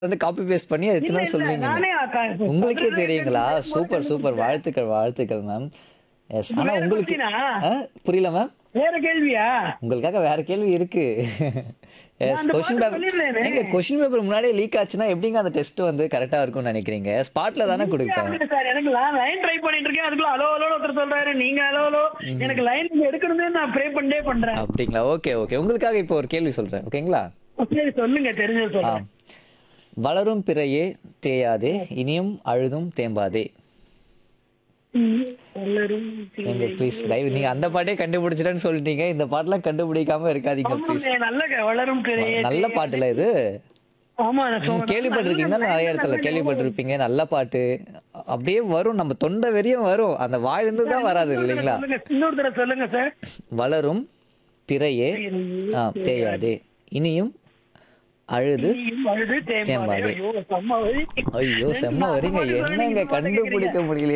வந்து copy paste பண்ணி இல்ல எத்தனை இல்ல சொல்வீங்க நானே அக்கா இப்போ உங்களுக்கே சொல்றது தெரியுங்களா கேட்டு சூப்பர் சூப்பர் கண்டுபிடிச்சேன். வாழ்த்துக்கள் வாழ்த்துக்கள் மேம் எஸ் இது ஆனா வேற உங்களுக்கு கொஸ்டினா? ஆ, புரியல மேம் வேற கேள்வியா உங்களுக்காக வேற கேள்வி இருக்கு எஸ் அந்த கொஸ்டின் பாட்டு பேப்பர் சொல்லிடுறேனே. எங்க கொஸ்டின் பேப்பர் முன்னாடியே லீக் ஆச்சுன்னா எப்படிங்க அந்த டெஸ்ட் வந்து கரெக்டா இருக்கும்னு நினைக்கிறீங்க ஸ்பாட்ல தானே கொடுப்பேன் இல்ல சார் எனக்கு லைன் ட்ரை பண்ணிட்டு இருக்கேன் அதுக்குள்ள அலோ அலோ ஒருத்தர் சொல்றாரு நீங்க அலோ அலோ எனக்கு லைன் எடுக்கணுமே நான் ப்ரே பண்ணே பண்றேன் அப்படிங்களா ஓகே ஓகே உங்களுக்காக இப்போ ஒரு கேள்வி சொல்றேன் ஓகேங்களா சரி சொல்லுங்க தெரிஞ்சது ஆ சொல்றேன் வளரும் பிறையே தேயாதே இனியும் அழுதும் தேம்பாதே ம், வளரும் எங்க ப்ளீஸ் தயவு நீங்க அந்த பாட்டே கண்டுபிடிச்சிட்டேன்னு சொல்லிட்டீங்க இந்த பாட்டெல்லாம் கண்டுபிடிக்காம இருக்காதீங்க ப்ளீஸ் ஆமாங்க, நல்ல க- வளரும் பிறையே நல்ல பாட்டுல இது ஆமா நான் ம், சொல்றேன். கேள்விப்பட்டிருக்கீங்க நல்ல நிறைய இடத்துல நல்ல கேள்விப்பட்டிருப்பீங்க நல்ல பாட்டு அப்படியே வரும் நம்ம தொண்டை வரையும் வரும் அந்த வாயிலிருந்து தான் வராது இன்னொரு இல்லைங்களா தடவை சொல்லுங்க இன்னொரு தடவை சொல்லுங்க சார் வளரும் பிறையே ஆ தேயாதே இனியும் அழுது நீயும் அழுது தேம்பாதே தேம்பாதே. ஐயோ செம்ம வழி ஐயோ செம்ம வரீங்க என்னங்க கண்டுபிடிக்க முடியல